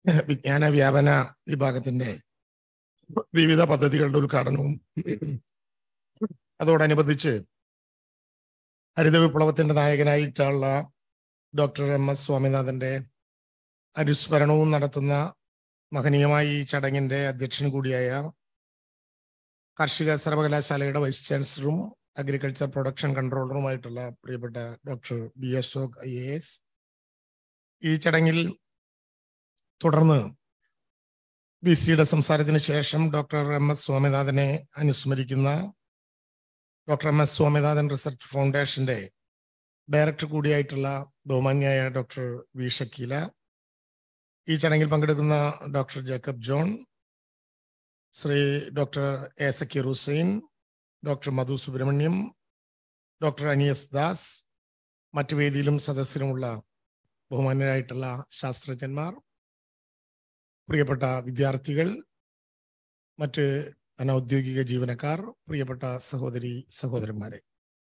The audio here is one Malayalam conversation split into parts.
വിജ്ഞാന വ്യാപന വിഭാഗത്തിന്റെ വിവിധ പദ്ധതികളുടെ ഉദ്ഘാടനവും അതോടനുബന്ധിച്ച് ഹരിത വിപ്ലവത്തിന്റെ നായകനായിട്ടുള്ള ഡോക്ടർ എം എസ് സ്വാമിനാഥന്റെ അനുസ്മരണവും നടത്തുന്ന മഹനീയമായ ഈ ചടങ്ങിന്റെ അധ്യക്ഷൻ കൂടിയായ കാർഷിക സർവകലാശാലയുടെ വൈസ് ചാൻസലറും അഗ്രികൾച്ചർ പ്രൊഡക്ഷൻ കൺട്രോളറുമായിട്ടുള്ള പ്രിയപ്പെട്ട doctor B Ashok I A S ഈ ചടങ്ങിൽ തുടർന്ന് ബി സിയുടെ സംസാരത്തിന് ശേഷം ഡോക്ടർ എം എസ് സ്വാമിനാഥനെ അനുസ്മരിക്കുന്ന doctor M S Swaminathan research ഫൗണ്ടേഷന്റെ ഡയറക്ടർ കൂടിയായിട്ടുള്ള ബഹുമാന്യായ ഡോക്ടർ വി ഷക്കീല ഈ ചടങ്ങിൽ പങ്കെടുക്കുന്ന doctor Jacob John Shri doctor A Zakir Hussain doctor Madhu Subramaniam doctor അനിയസ് Das മറ്റു വേദിയിലും സദസ്സിലുമുള്ള ബഹുമാന്യരായിട്ടുള്ള ശാസ്ത്രജ്ഞന്മാർ പ്രിയപ്പെട്ട വിദ്യാർത്ഥികൾ മറ്റ് അനൗദ്യോഗിക ജീവനക്കാർ പ്രിയപ്പെട്ട സഹോദരി സഹോദരന്മാരെ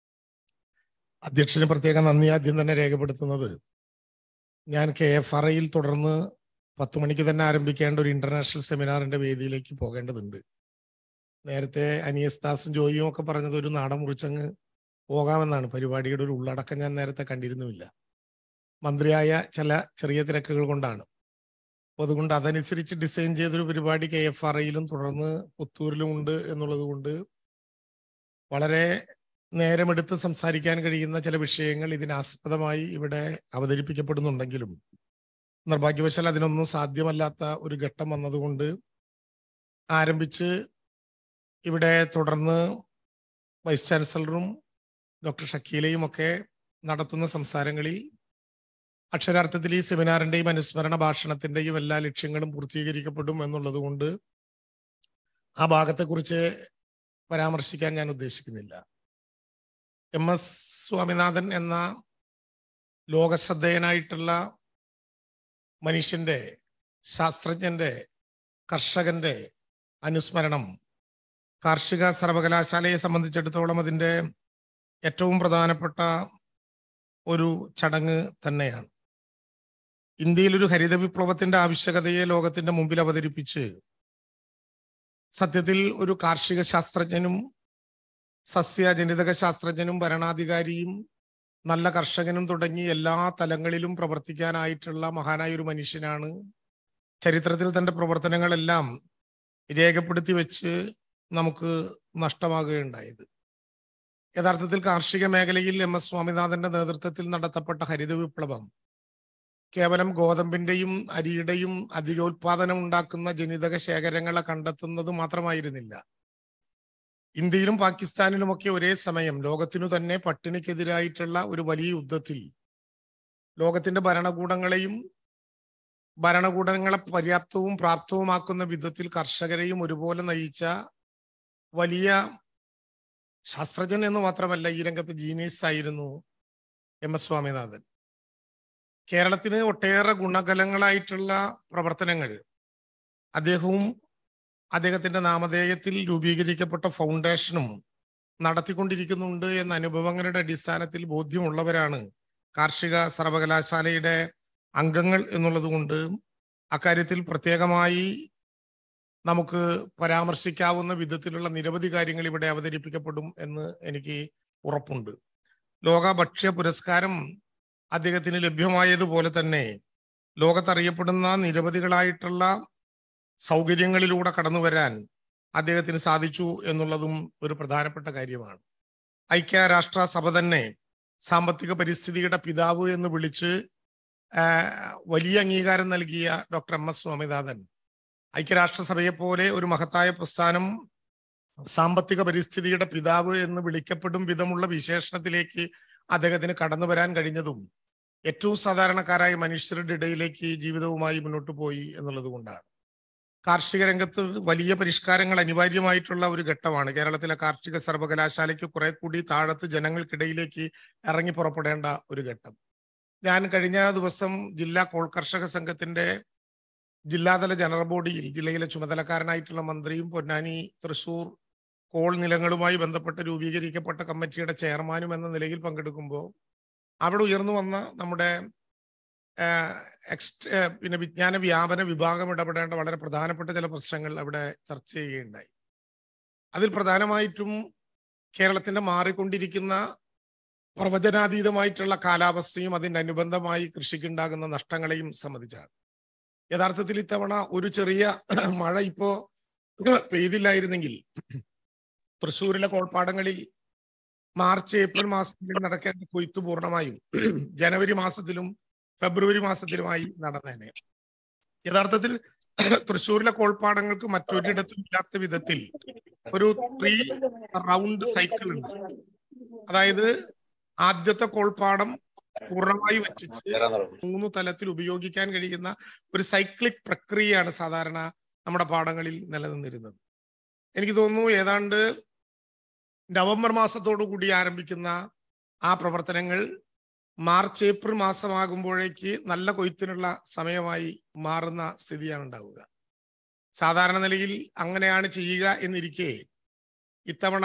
അധ്യക്ഷന് പ്രത്യേക നന്ദി ആദ്യം തന്നെ രേഖപ്പെടുത്തുന്നത് ഞാൻ കെ എഫ് ആർ ഐയിൽ തുടർന്ന് പത്ത് മണിക്ക് തന്നെ ആരംഭിക്കേണ്ട ഒരു ഇന്റർനാഷണൽ സെമിനാറിന്റെ വേദിയിലേക്ക് പോകേണ്ടതുണ്ട് നേരത്തെ അനിയസ് ദാസും ജോയിയും ഒക്കെ പറഞ്ഞത് ഒരു നാടൻ മുറിച്ചങ്ങ് പോകാമെന്നാണ് പരിപാടിയുടെ ഒരു ഉള്ളടക്കം ഞാൻ നേരത്തെ കണ്ടിരുന്നുമില്ല മന്ത്രിയായ ചില ചെറിയ തിരക്കുകൾ കൊണ്ടാണ് അപ്പോൾ അതുകൊണ്ട് അതനുസരിച്ച് ഡിസൈൻ ചെയ്തൊരു പരിപാടി കെ എഫ് ആർ ഐയിലും തുടർന്ന് പുത്തൂരിലും ഉണ്ട് എന്നുള്ളത് കൊണ്ട് വളരെ നേരമെടുത്ത് സംസാരിക്കാൻ കഴിയുന്ന ചില വിഷയങ്ങൾ ഇതിനാസ്പദമായി ഇവിടെ അവതരിപ്പിക്കപ്പെടുന്നുണ്ടെങ്കിലും നിർഭാഗ്യവശാൽ അതിനൊന്നും സാധ്യമല്ലാത്ത ഒരു ഘട്ടം വന്നതുകൊണ്ട് ആരംഭിച്ച് ഇവിടെ തുടർന്ന് വൈസ് ചാൻസലറും ഡോക്ടർ ഷക്കീലയും ഒക്കെ നടത്തുന്ന സംസാരങ്ങളിൽ അക്ഷരാർത്ഥത്തിൽ ഈ സെമിനാറിന്റെയും അനുസ്മരണ ഭാഷണത്തിന്റെയും എല്ലാ ലക്ഷ്യങ്ങളും പൂർത്തീകരിക്കപ്പെടും എന്നുള്ളത് കൊണ്ട് ആ ഭാഗത്തെക്കുറിച്ച് പരാമർശിക്കാൻ ഞാൻ ഉദ്ദേശിക്കുന്നില്ല എം എസ് സ്വാമിനാഥൻ എന്ന ലോകശ്രദ്ധേയനായിട്ടുള്ള മനുഷ്യന്റെ ശാസ്ത്രജ്ഞന്റെ കർഷകന്റെ അനുസ്മരണം കാർഷിക സർവകലാശാലയെ സംബന്ധിച്ചിടത്തോളം അതിൻ്റെ ഏറ്റവും പ്രധാനപ്പെട്ട ഒരു ചടങ്ങ് തന്നെയാണ് ഇന്ത്യയിൽ ഒരു ഹരിത വിപ്ലവത്തിന്റെ ആവശ്യകതയെ ലോകത്തിന്റെ മുമ്പിൽ അവതരിപ്പിച്ച് സത്യത്തിൽ ഒരു കാർഷിക ശാസ്ത്രജ്ഞനും സസ്യജനിതക ശാസ്ത്രജ്ഞനും ഭരണാധികാരിയും നല്ല കർഷകനും തുടങ്ങി എല്ലാ തലങ്ങളിലും പ്രവർത്തിക്കാനായിട്ടുള്ള മഹാനായ ഒരു മനുഷ്യനാണ് ചരിത്രത്തിൽ തന്റെ പ്രവർത്തനങ്ങളെല്ലാം രേഖപ്പെടുത്തി വെച്ച് നമുക്ക് നഷ്ടമാകുകയുണ്ടായത് യഥാർത്ഥത്തിൽ കാർഷിക മേഖലയിൽ എം എസ് സ്വാമിനാഥന്റെ നേതൃത്വത്തിൽ നടത്തപ്പെട്ട ഹരിത വിപ്ലവം കേവലം ഗോതമ്പിന്റെയും അരിയുടെയും അധികോത്പാദനം ഉണ്ടാക്കുന്ന ജനിതക ശേഖരങ്ങളെ കണ്ടെത്തുന്നത് മാത്രമായിരുന്നില്ല ഇന്ത്യയിലും പാകിസ്ഥാനിലുമൊക്കെ ഒരേ സമയം ലോകത്തിനു തന്നെ പട്ടിണിക്കെതിരായിട്ടുള്ള ഒരു വലിയ യുദ്ധത്തിൽ ലോകത്തിന്റെ ഭരണകൂടങ്ങളെയും ഭരണകൂടങ്ങളെ പര്യാപ്തവും പ്രാപ്തവുമാക്കുന്ന വിധത്തിൽ കർഷകരെയും ഒരുപോലെ നയിച്ച വലിയ ശാസ്ത്രജ്ഞൻ എന്ന് മാത്രമല്ല ഈ രംഗത്ത് ജീനിയസ് ആയിരുന്നു എം എസ് സ്വാമിനാഥൻ കേരളത്തിന് ഒട്ടേറെ ഗുണകലങ്ങളായിട്ടുള്ള പ്രവർത്തനങ്ങൾ അദ്ദേഹവും അദ്ദേഹത്തിന്റെ നാമധേയത്തിൽ രൂപീകരിക്കപ്പെട്ട ഫൗണ്ടേഷനും നടത്തിക്കൊണ്ടിരിക്കുന്നുണ്ട് എന്ന അനുഭവങ്ങളുടെ അടിസ്ഥാനത്തിൽ ബോധ്യമുള്ളവരാണ് കാർഷിക സർവകലാശാലയുടെ അംഗങ്ങൾ എന്നുള്ളത് കൊണ്ട് അക്കാര്യത്തിൽ പ്രത്യേകമായി നമുക്ക് പരാമർശിക്കാവുന്ന വിധത്തിലുള്ള നിരവധി കാര്യങ്ങൾ ഇവിടെ അവതരിപ്പിക്കപ്പെടും എന്ന് എനിക്ക് ഉറപ്പുണ്ട് ലോക ഭക്ഷ്യ പുരസ്കാരം അദ്ദേഹത്തിന് ലഭ്യമായതുപോലെ തന്നെ ലോകത്തറിയപ്പെടുന്ന നിരവധികളായിട്ടുള്ള സൗകര്യങ്ങളിലൂടെ കടന്നു വരാൻ അദ്ദേഹത്തിന് സാധിച്ചു എന്നുള്ളതും ഒരു പ്രധാനപ്പെട്ട കാര്യമാണ് ഐക്യരാഷ്ട്ര സഭ തന്നെ സാമ്പത്തിക പരിസ്ഥിതിയുടെ പിതാവ് എന്ന് വിളിച്ച് വലിയ അംഗീകാരം നൽകിയ ഡോക്ടർ എം എസ് സ്വാമിനാഥൻ ഐക്യരാഷ്ട്രസഭയെ പോലെ ഒരു മഹത്തായ പ്രസ്ഥാനം സാമ്പത്തിക പരിസ്ഥിതിയുടെ പിതാവ് എന്ന് വിളിക്കപ്പെടും വിധമുള്ള വിശേഷണത്തിലേക്ക് അദ്ദേഹത്തിന് കടന്നു വരാൻ കഴിഞ്ഞതും ഏറ്റവും സാധാരണക്കാരായ മനുഷ്യരുടെ ഇടയിലേക്ക് ജീവിതവുമായി മുന്നോട്ട് പോയി എന്നുള്ളത് കൊണ്ടാണ് കാർഷിക രംഗത്ത് വലിയ പരിഷ്കാരങ്ങൾ അനിവാര്യമായിട്ടുള്ള ഒരു ഘട്ടമാണ് കേരളത്തിലെ കാർഷിക സർവകലാശാലയ്ക്ക് കുറെ കൂടി താഴത്ത് ജനങ്ങൾക്കിടയിലേക്ക് ഇറങ്ങി പുറപ്പെടേണ്ട ഒരു ഘട്ടം ഞാൻ കഴിഞ്ഞ ദിവസം ജില്ലാ കോൾ കർഷക സംഘത്തിന്റെ ജില്ലാതല ജനറൽ ബോഡിയിൽ ജില്ലയിലെ ചുമതലക്കാരനായിട്ടുള്ള മന്ത്രിയും പൊന്നാനി തൃശൂർ കോൾ നിലങ്ങളുമായി ബന്ധപ്പെട്ട് രൂപീകരിക്കപ്പെട്ട കമ്മിറ്റിയുടെ ചെയർമാനും എന്ന നിലയിൽ പങ്കെടുക്കുമ്പോൾ അവിടെ ഉയർന്നു വന്ന നമ്മുടെ എക്സ്റ്റ് പിന്നെ വിജ്ഞാന വ്യാപന വിഭാഗം ഇടപെടേണ്ട വളരെ പ്രധാനപ്പെട്ട ചില പ്രശ്നങ്ങൾ അവിടെ ചർച്ച ചെയ്യുകയുണ്ടായി അതിൽ പ്രധാനമായിട്ടും കേരളത്തിന്റെ മാറിക്കൊണ്ടിരിക്കുന്ന പ്രവചനാതീതമായിട്ടുള്ള കാലാവസ്ഥയും അതിൻ്റെ അനുബന്ധമായി കൃഷിക്കുണ്ടാകുന്ന നഷ്ടങ്ങളെയും സംബന്ധിച്ചാണ് യഥാർത്ഥത്തിൽ ഇത്തവണ ഒരു ചെറിയ മഴ ഇപ്പോ പെയ്തില്ലായിരുന്നെങ്കിൽ തൃശ്ശൂരിലെ കോൾപ്പാടങ്ങളിൽ മാർച്ച് ഏപ്രിൽ മാസങ്ങളിൽ നടക്കേണ്ട കൊയ്ത്ത് പൂർണ്ണമായും ജനുവരി മാസത്തിലും ഫെബ്രുവരി മാസത്തിലുമായി നടന്നേനെ യഥാർത്ഥത്തിൽ തൃശ്ശൂരിലെ കോൾപ്പാടങ്ങൾക്ക് മറ്റൊരിടത്തും ഇല്ലാത്ത വിധത്തിൽ ഒരു ത്രീ റൗണ്ട് സൈക്കിൾ ഉണ്ട് അതായത് ആദ്യത്തെ കോൾപ്പാടം പൂർണ്ണമായി വറ്റിച്ച് മൂന്ന് തലത്തിൽ ഉപയോഗിക്കാൻ കഴിയുന്ന ഒരു സൈക്ലിക് പ്രക്രിയയാണ് സാധാരണ നമ്മുടെ പാടങ്ങളിൽ നിലനിന്നിരുന്നത് എനിക്ക് തോന്നുന്നു ഏതാണ്ട് നവംബർ മാസത്തോടു കൂടി ആരംഭിക്കുന്ന ആ പ്രവർത്തനങ്ങൾ മാർച്ച് ഏപ്രിൽ മാസമാകുമ്പോഴേക്ക് നല്ല കൊയ്ത്തിനുള്ള സമയമായി മാറുന്ന സ്ഥിതിയാണ് ഉണ്ടാവുക സാധാരണ നിലയിൽ അങ്ങനെയാണ് ചെയ്യുക എന്നിരിക്കെ ഇത്തവണ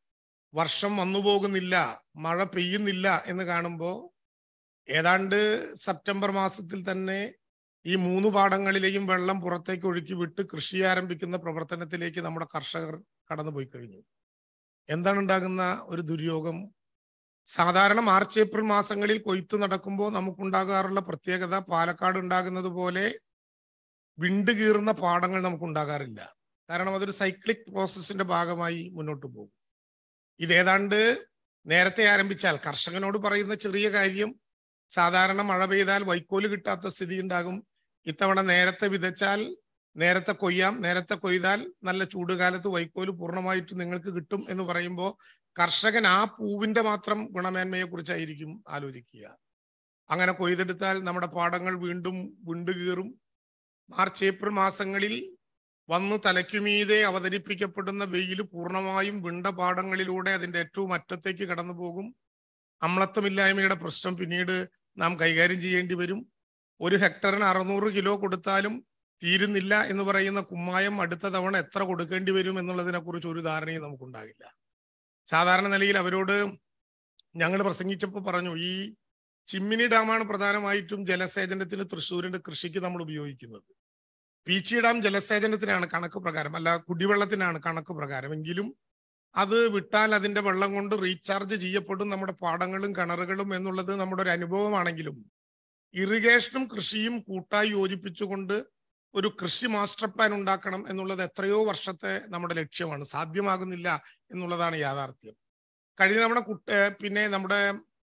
വർഷം വന്നു പോകുന്നില്ല മഴ പെയ്യുന്നില്ല എന്ന് കാണുമ്പോൾ ഏതാണ്ട് സെപ്റ്റംബർ മാസത്തിൽ തന്നെ ഈ മൂന്ന് പാടങ്ങളിലെയും വെള്ളം പുറത്തേക്ക് ഒഴുക്കി വിട്ട് കൃഷി ആരംഭിക്കുന്ന പ്രവർത്തനത്തിലേക്ക് നമ്മുടെ കർഷകർ കടന്നുപോയി കഴിഞ്ഞു എന്താണ് ഉണ്ടാകുന്ന ഒരു ദുര്യോഗം സാധാരണ മാർച്ച് ഏപ്രിൽ മാസങ്ങളിൽ കൊയ്ത്ത് നടക്കുമ്പോൾ നമുക്കുണ്ടാകാറുള്ള പ്രത്യേകത പാലക്കാട് ഉണ്ടാകുന്നത് പോലെ വിണ്ട് കീറുന്ന പാടങ്ങൾ നമുക്ക് ഉണ്ടാകാറില്ല കാരണം അതൊരു സൈക്ലിക് പ്രോസസ്സിന്റെ ഭാഗമായി മുന്നോട്ട് പോകും ഇതേതാണ്ട് നേരത്തെ ആരംഭിച്ചാൽ കർഷകനോട് പറയുന്ന ചെറിയ കാര്യം സാധാരണ മഴ പെയ്താൽ വൈക്കോല് കിട്ടാത്ത സ്ഥിതി ഉണ്ടാകും ഇത്തവണ നേരത്തെ വിതച്ചാൽ നേരത്തെ കൊയ്യാം നേരത്തെ കൊയ്താൽ നല്ല ചൂടുകാലത്ത് വൈക്കോല് പൂർണ്ണമായിട്ട് നിങ്ങൾക്ക് കിട്ടും എന്ന് പറയുമ്പോൾ കർഷകൻ ആ പൂവിന്റെ മാത്രം ഗുണമേന്മയെ കുറിച്ചായിരിക്കും ആലോചിക്കുക അങ്ങനെ കൊയ്തെടുത്താൽ നമ്മുടെ പാടങ്ങൾ വീണ്ടും വിണ്ടുകീറും മാർച്ച് ഏപ്രിൽ മാസങ്ങളിൽ വന്നു തലയ്ക്കുമീതെ അവതരിപ്പിക്കപ്പെടുന്ന വെയിൽ പൂർണ്ണമായും വിണ്ട പാടങ്ങളിലൂടെ അതിന്റെ ഏറ്റവും അറ്റത്തേക്ക് കടന്നു പോകും അമ്ലത്വമില്ലായ്മയുടെ പ്രശ്നം പിന്നീട് നാം കൈകാര്യം ചെയ്യേണ്ടി വരും ഒരു ഹെക്ടറിന് അറുന്നൂറ് കിലോ കൊടുത്താലും തീരുന്നില്ല എന്ന് പറയുന്ന കുമ്മായം അടുത്ത തവണ എത്ര കൊടുക്കേണ്ടി വരും എന്നുള്ളതിനെ കുറിച്ച് ഒരു ധാരണയും നമുക്കുണ്ടാകില്ല സാധാരണ നിലയിൽ അവരോട് ഞങ്ങൾ പ്രസംഗിച്ചപ്പോൾ പറഞ്ഞു ഈ ചിമ്മിനി ഡാമാണ് പ്രധാനമായിട്ടും ജലസേചനത്തിന് തൃശ്ശൂരിന്റെ കൃഷിക്ക് നമ്മൾ ഉപയോഗിക്കുന്നത് പീച്ചി ഡാം ജലസേചനത്തിനാണ് കണക്ക് പ്രകാരം അല്ല കുടിവെള്ളത്തിനാണ് കണക്ക് പ്രകാരം എങ്കിലും അത് വിട്ടാൽ അതിന്റെ വെള്ളം കൊണ്ട് റീചാർജ് ചെയ്യപ്പെടും നമ്മുടെ പാടങ്ങളും കിണറുകളും എന്നുള്ളത് നമ്മുടെ ഒരു അനുഭവമാണെങ്കിലും ഇറിഗേഷനും കൃഷിയും കൂട്ടായി യോജിപ്പിച്ചുകൊണ്ട് ഒരു കൃഷി മാസ്റ്റർ പ്ലാൻ ഉണ്ടാക്കണം എന്നുള്ളത് എത്രയോ വർഷത്തെ നമ്മുടെ ലക്ഷ്യമാണ് സാധ്യമാകുന്നില്ല എന്നുള്ളതാണ് യാഥാർത്ഥ്യം കഴിഞ്ഞ നമ്മുടെ കുട്ട പിന്നെ നമ്മുടെ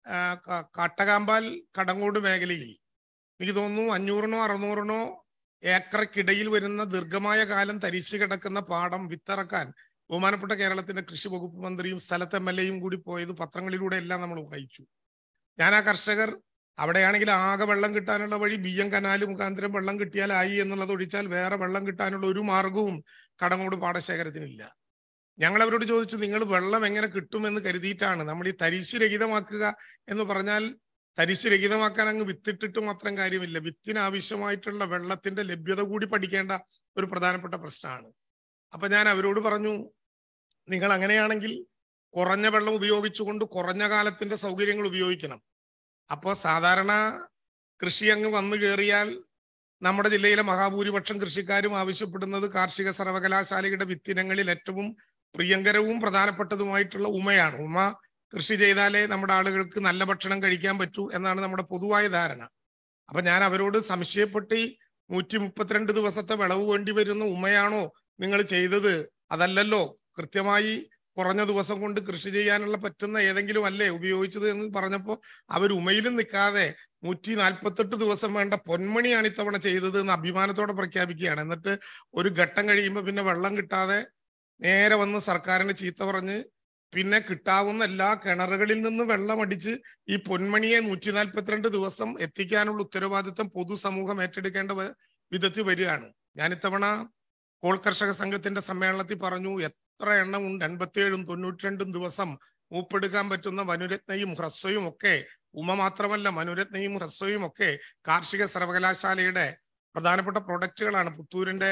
കാട്ടകാമ്പാൽ കടങ്ങോട് മേഖലയിൽ എനിക്ക് തോന്നുന്നു അഞ്ഞൂറിനോ അറുന്നൂറിനോ ഏക്കറക്കിടയിൽ വരുന്ന ദീർഘമായ കാലം തരിച്ചു കിടക്കുന്ന പാടം വിത്തിറക്കാൻ ബഹുമാനപ്പെട്ട കേരളത്തിന്റെ കൃഷി വകുപ്പ് മന്ത്രിയും സ്ഥലത്ത് എം എൽ എയും കൂടി പോയത് പത്രങ്ങളിലൂടെ എല്ലാം നമ്മൾ വായിച്ചു ഞാൻ ആ കർഷകർ അവിടെയാണെങ്കിൽ ആകെ വെള്ളം കിട്ടാനുള്ള വഴി ബി എം കനാല് മുഖാന്തരം വെള്ളം കിട്ടിയാലായി എന്നുള്ളത് ഒഴിച്ചാൽ വേറെ വെള്ളം കിട്ടാനുള്ള ഒരു മാർഗവും കടങ്ങോട് പാടശേഖരത്തിനില്ല ഞങ്ങൾ അവരോട് ചോദിച്ചു നിങ്ങൾ വെള്ളം എങ്ങനെ കിട്ടുമെന്ന് കരുതിയിട്ടാണ് നമ്മൾ ഈ തരിശ് രഹിതമാക്കുക എന്ന് പറഞ്ഞാൽ തരിശ് രഹിതമാക്കാൻ അങ്ങ് വിത്തിട്ടിട്ട് മാത്രം കാര്യമില്ല വിത്തിന് ആവശ്യമായിട്ടുള്ള വെള്ളത്തിന്റെ ലഭ്യത കൂടി പഠിക്കേണ്ട ഒരു പ്രധാനപ്പെട്ട പ്രശ്നമാണ് അപ്പൊ ഞാൻ അവരോട് പറഞ്ഞു നിങ്ങൾ അങ്ങനെയാണെങ്കിൽ കുറഞ്ഞ വെള്ളം ഉപയോഗിച്ചുകൊണ്ട് കുറഞ്ഞ കാലത്തിന്റെ സൗകര്യങ്ങൾ ഉപയോഗിക്കണം അപ്പോൾ സാധാരണ കൃഷി അങ്ങ് വന്നു കയറിയാൽ നമ്മുടെ ജില്ലയിലെ മഹാഭൂരിപക്ഷം കൃഷിക്കാരും ആവശ്യപ്പെടുന്നത് കാർഷിക സർവകലാശാലയുടെ വിത്തിനങ്ങളിൽ ഏറ്റവും പ്രിയങ്കരവും പ്രധാനപ്പെട്ടതുമായിട്ടുള്ള ഉമയാണ് ഉമ കൃഷി ചെയ്താലേ നമ്മുടെ ആളുകൾക്ക് നല്ല ഭക്ഷണം കഴിക്കാൻ പറ്റൂ എന്നാണ് നമ്മുടെ പൊതുവായ ധാരണ അപ്പൊ ഞാൻ അവരോട് സംശയപ്പെട്ട് നൂറ്റി മുപ്പത്തിരണ്ട് ദിവസത്തെ വിളവ് വേണ്ടി വരുന്ന ഉമയാണോ നിങ്ങൾ ചെയ്തത് അതല്ലല്ലോ കൃത്യമായി കുറഞ്ഞ ദിവസം കൊണ്ട് കൃഷി ചെയ്യാനുള്ള പറ്റുന്ന ഏതെങ്കിലും അല്ലേ ഉപയോഗിച്ചത് എന്ന് പറഞ്ഞപ്പോൾ അവർ ഉമയിലും നിൽക്കാതെ നൂറ്റി നാൽപ്പത്തെട്ട് ദിവസം വേണ്ട പൊന്മണിയാണ് ഇത്തവണ ചെയ്തത് എന്ന് അഭിമാനത്തോടെ പ്രഖ്യാപിക്കുകയാണ് എന്നിട്ട് ഒരു ഘട്ടം കഴിയുമ്പോൾ പിന്നെ വെള്ളം കിട്ടാതെ നേരെ വന്ന് സർക്കാരിന് ചീത്ത പറഞ്ഞ് പിന്നെ കിട്ടാവുന്ന എല്ലാ കിണറുകളിൽ നിന്ന് വെള്ളം അടിച്ച് ഈ പൊന്മണിയെ നൂറ്റി നാൽപ്പത്തിരണ്ട് ദിവസം എത്തിക്കാനുള്ള ഉത്തരവാദിത്തം പൊതുസമൂഹം ഏറ്റെടുക്കേണ്ട വിധത്തിൽ വരികയാണ് ഞാൻ ഇത്തവണ കോൾ കർഷക സംഘത്തിന്റെ സമ്മേളനത്തിൽ പറഞ്ഞു എത്ര എണ്ണം ഉണ്ട് എൺപത്തിയേഴും തൊണ്ണൂറ്റിരണ്ടും ദിവസം മൂപ്പെടുക്കാൻ പറ്റുന്ന വനുരത്നയും ഹ്രസ്വയും ഒക്കെ ഉമ മാത്രമല്ല മനുരത്നയും ഹ്രസ്വയും ഒക്കെ കാർഷിക സർവകലാശാലയുടെ പ്രധാനപ്പെട്ട പ്രൊഡക്റ്റുകളാണ് പുത്തൂരിന്റെ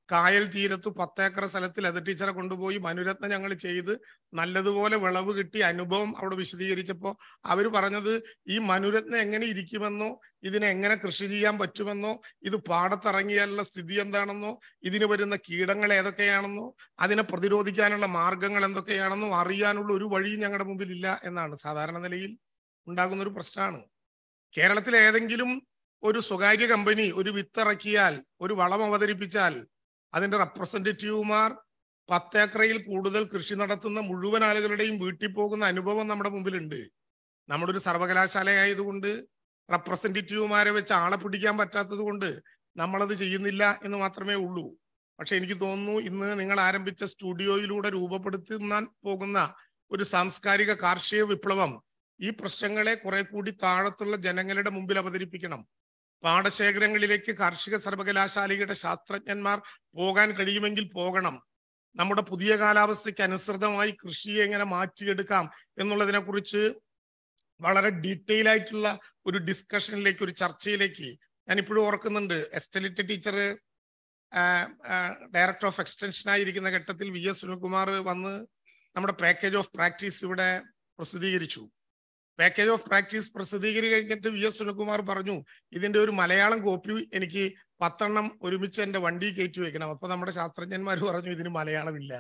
കായൽ തീരത്ത് പത്തേക്കർ സ്ഥലത്തിൽ എതിർ ടീച്ചറെ കൊണ്ടുപോയി മനുരത്ന ഞങ്ങൾ ചെയ്ത് നല്ലതുപോലെ വിളവ് കിട്ടി അനുഭവം അവിടെ വിശദീകരിച്ചപ്പോൾ അവർ പറഞ്ഞത് ഈ മനുരത്ന എങ്ങനെ ഇരിക്കുമെന്നോ ഇതിനെ എങ്ങനെ കൃഷി ചെയ്യാൻ പറ്റുമെന്നോ ഇത് പാടത്തിറങ്ങിയാലുള്ള സ്ഥിതി എന്താണെന്നോ ഇതിന് വരുന്ന കീടങ്ങൾ ഏതൊക്കെയാണെന്നോ അതിനെ പ്രതിരോധിക്കാനുള്ള മാർഗങ്ങൾ എന്തൊക്കെയാണെന്നോ അറിയാനുള്ള ഒരു വഴിയും ഞങ്ങളുടെ മുമ്പിൽ ഇല്ല എന്നാണ് സാധാരണ നിലയിൽ ഉണ്ടാകുന്ന ഒരു പ്രശ്നമാണ് കേരളത്തിൽ ഏതെങ്കിലും ഒരു സ്വകാര്യ കമ്പനി ഒരു വിത്തിറക്കിയാൽ ഒരു വളം അവതരിപ്പിച്ചാൽ അതിന്റെ റെപ്രസെന്റേറ്റീവുമാർ പത്തേക്കറയിൽ കൂടുതൽ കൃഷി നടത്തുന്ന മുഴുവൻ ആളുകളുടെയും വീട്ടിൽ പോകുന്ന അനുഭവം നമ്മുടെ മുമ്പിലുണ്ട് നമ്മുടെ ഒരു സർവകലാശാലയായതുകൊണ്ട് റെപ്രസെന്റേറ്റീവുമാരെ വെച്ച് ആളെ പിടിക്കാൻ പറ്റാത്തത് കൊണ്ട് നമ്മളത് ചെയ്യുന്നില്ല എന്ന് മാത്രമേ ഉള്ളൂ പക്ഷെ എനിക്ക് തോന്നുന്നു ഇന്ന് നിങ്ങൾ ആരംഭിച്ച സ്റ്റുഡിയോയിലൂടെ രൂപപ്പെടുത്തുന്ന പോകുന്ന ഒരു സാംസ്കാരിക കാർഷിക വിപ്ലവം ഈ പ്രശ്നങ്ങളെ കുറെ കൂടി താഴത്തുള്ള ജനങ്ങളുടെ മുമ്പിൽ അവതരിപ്പിക്കണം പാടശേഖരങ്ങളിലേക്ക് കാർഷിക സർവകലാശാലയുടെ ശാസ്ത്രജ്ഞന്മാർ പോകാൻ കഴിയുമെങ്കിൽ പോകണം നമ്മുടെ പുതിയ കാലാവസ്ഥയ്ക്ക് അനുസൃതമായി കൃഷിയെ എങ്ങനെ മാറ്റിയെടുക്കാം എന്നുള്ളതിനെ കുറിച്ച് വളരെ ഡീറ്റെയിൽ ആയിട്ടുള്ള ഒരു ഡിസ്കഷനിലേക്ക് ഒരു ചർച്ചയിലേക്ക് ഞാൻ ഇപ്പോഴും ഓർക്കുന്നുണ്ട് എസ്റ്റലിറ്റ് ടീച്ചർ ഡയറക്ടർ ഓഫ് എക്സ്റ്റൻഷൻ ആയിരിക്കുന്ന ഘട്ടത്തിൽ വി എസ് സുനിൽകുമാർ വന്ന് നമ്മുടെ പാക്കേജ് ഓഫ് പ്രാക്ടീസ് ഇവിടെ പ്രസിദ്ധീകരിച്ചു പാക്കേജ് ഓഫ് പ്രാക്ടീസ് പ്രസിദ്ധീകരിച്ച് കഴിഞ്ഞിട്ട് വി എസ് സുനിൽകുമാർ പറഞ്ഞു ഇതിന്റെ ഒരു മലയാളം കോപ്പി എനിക്ക് പത്തെണ്ണം ഒരുമിച്ച് എന്റെ വണ്ടി കയറ്റി വെക്കണം അപ്പൊ നമ്മുടെ ശാസ്ത്രജ്ഞന്മാർ പറഞ്ഞു ഇതിന് മലയാളമില്ല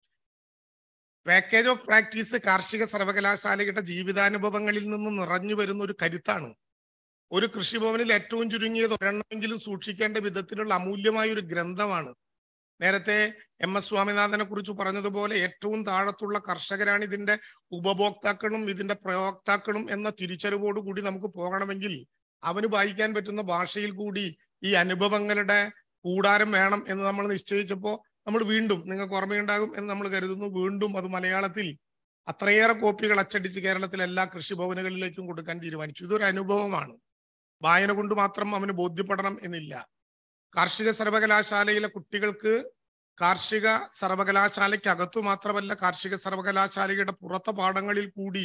പാക്കേജ് ഓഫ് പ്രാക്ടീസ് കാർഷിക സർവകലാശാലയുടെ ജീവിതാനുഭവങ്ങളിൽ നിന്ന് നിറഞ്ഞു വരുന്ന ഒരു കരുത്താണ് ഒരു കൃഷിഭവനിൽ ഏറ്റവും ചുരുങ്ങിയത് ഒരെണ്ണമെങ്കിലും സൂക്ഷിക്കേണ്ട വിധത്തിലുള്ള അമൂല്യമായ ഒരു ഗ്രന്ഥമാണ് നേരത്തെ എം എസ് സ്വാമിനാഥനെ കുറിച്ച് പറഞ്ഞതുപോലെ ഏറ്റവും താഴത്തുള്ള കർഷകരാണ് ഇതിന്റെ ഉപഭോക്താക്കളും ഇതിന്റെ പ്രയോക്താക്കളും എന്ന തിരിച്ചറിവോട് കൂടി നമുക്ക് പോകണമെങ്കിൽ അവന് വായിക്കാൻ പറ്റുന്ന ഭാഷയിൽ കൂടി ഈ അനുഭവങ്ങളുടെ കൂടാരം വേണം എന്ന് നമ്മൾ നിശ്ചയിച്ചപ്പോൾ നമ്മൾ വീണ്ടും നിങ്ങൾക്ക് ഓർമ്മയുണ്ടാകും എന്ന് നമ്മൾ കരുതുന്നു വീണ്ടും അത് മലയാളത്തിൽ അത്രയേറെ കോപ്പികൾ അച്ചടിച്ച് കേരളത്തിലെ എല്ലാ കൃഷിഭവനുകളിലേക്കും കൊടുക്കാൻ തീരുമാനിച്ചു ഇതൊരു അനുഭവമാണ് വായന കൊണ്ട് മാത്രം അവന് ബോധ്യപ്പെടണം എന്നില്ല കാർഷിക സർവകലാശാലയിലെ കുട്ടികൾക്ക് കാർഷിക സർവകലാശാലയ്ക്ക് അകത്തു മാത്രമല്ല കാർഷിക സർവകലാശാലയുടെ പുറത്തെ പാഠങ്ങളിൽ കൂടി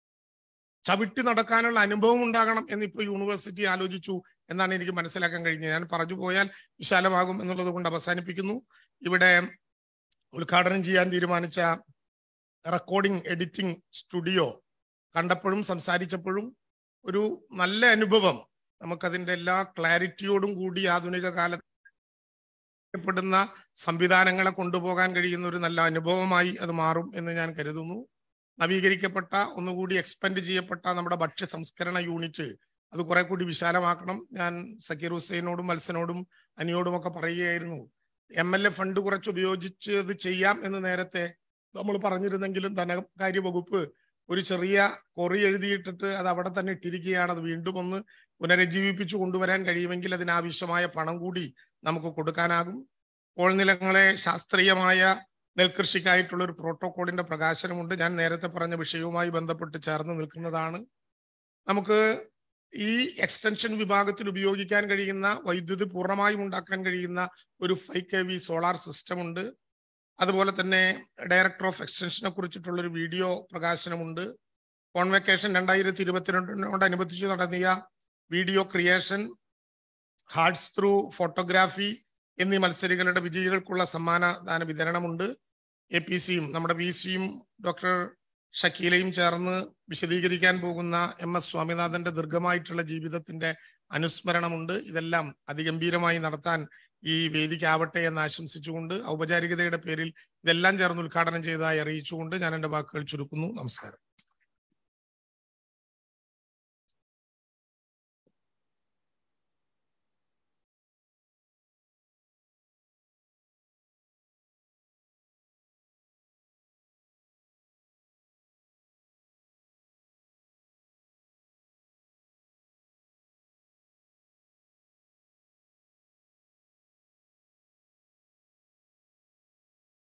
ചവിട്ടി നടക്കാനുള്ള അനുഭവം ഉണ്ടാകണം എന്നിപ്പോ യൂണിവേഴ്സിറ്റി ആലോചിച്ചു എന്നാണ് എനിക്ക് മനസ്സിലാക്കാൻ കഴിഞ്ഞത് ഞാൻ പറഞ്ഞു പോയാൽ വിശാലമാകും എന്നുള്ളത് കൊണ്ട് അവസാനിപ്പിക്കുന്നു ഇവിടെ ഉദ്ഘാടനം ചെയ്യാൻ തീരുമാനിച്ച റെക്കോർഡിംഗ് എഡിറ്റിംഗ് സ്റ്റുഡിയോ കണ്ടപ്പോഴും സംസാരിച്ചപ്പോഴും ഒരു നല്ല അനുഭവം നമുക്കതിന്റെ എല്ലാ ക്ലാരിറ്റിയോടും കൂടി ആധുനിക കാലത്ത് പ്പെടുന്ന സംവിധാനങ്ങളെ കൊണ്ടുപോകാൻ കഴിയുന്ന ഒരു നല്ല അനുഭവമായി അത് മാറും എന്ന് ഞാൻ കരുതുന്നു നവീകരിക്കപ്പെട്ട ഒന്നുകൂടി എക്സ്പെൻഡ് ചെയ്യപ്പെട്ട നമ്മുടെ ഭക്ഷ്യ സംസ്കരണ യൂണിറ്റ് അത് കുറെ കൂടി വിശാലമാക്കണം ഞാൻ സക്കീർ ഹുസൈനോടും മത്സനോടും അനിയോടും ഒക്കെ പറയുകയായിരുന്നു എം എൽ എ ഫണ്ട് കുറച്ച് ഉപയോഗിച്ച് ഇത് ചെയ്യാം എന്ന് നേരത്തെ നമ്മൾ പറഞ്ഞിരുന്നെങ്കിലും ധനകാര്യ വകുപ്പ് ഒരു ചെറിയ കൊറി എഴുതിയിട്ടിട്ട് അത് അവിടെ തന്നെ ഇട്ടിരിക്കുകയാണ് അത് വീണ്ടും ഒന്ന് പുനരുജ്ജീവിപ്പിച്ചു കൊണ്ടുവരാൻ കഴിയുമെങ്കിൽ അതിനാവശ്യമായ പണം കൂടി നമുക്ക് കൊടുക്കാനാകും കോൾനിലങ്ങളെ ശാസ്ത്രീയമായ നെൽകൃഷിക്കായിട്ടുള്ള ഒരു പ്രോട്ടോകോളിന്റെ പ്രകാശനമുണ്ട് ഞാൻ നേരത്തെ പറഞ്ഞ വിഷയവുമായി ബന്ധപ്പെട്ട് ചേർന്ന് നിൽക്കുന്നതാണ് നമുക്ക് ഈ എക്സ്റ്റൻഷൻ വിഭാഗത്തിൽ ഉപയോഗിക്കാൻ കഴിയുന്ന വൈദ്യുതി പൂർണ്ണമായും ഉണ്ടാക്കാൻ കഴിയുന്ന ഒരു five K V solar system ഉണ്ട് അതുപോലെ തന്നെ ഡയറക്ടർ ഓഫ് എക്സ്റ്റൻഷനെ കുറിച്ചിട്ടുള്ള ഒരു വീഡിയോ പ്രകാശനമുണ്ട് കോൺവെക്കേഷൻ രണ്ടായിരത്തി ഇരുപത്തിരണ്ടിനോടനുബന്ധിച്ച് നടത്തിയ video creation arts through photography എന്നീ മത്സരികളുടെ വിജയികൾക്കുള്ള സമ്മാനദാന വിതരണമുണ്ട് എ പി സിയും നമ്മുടെ വി സിയും ഡോക്ടർ ഷക്കീലയും ചേർന്ന് വിശദീകരിക്കാൻ പോകുന്ന എം എസ് സ്വാമിനാഥന്റെ ദീർഘമായിട്ടുള്ള ജീവിതത്തിന്റെ അനുസ്മരണമുണ്ട് ഇതെല്ലാം അതിഗംഭീരമായി നടത്താൻ ഈ വേദിക്കാവട്ടെ എന്ന് ആശംസിച്ചുകൊണ്ട് ഔപചാരികതയുടെ പേരിൽ ഇതെല്ലാം ചേർന്ന് ഉദ്ഘാടനം ചെയ്തതായി അറിയിച്ചുകൊണ്ട് ഞാൻ എൻ്റെ വാക്കുകൾ ചുരുക്കുന്നു നമസ്കാരം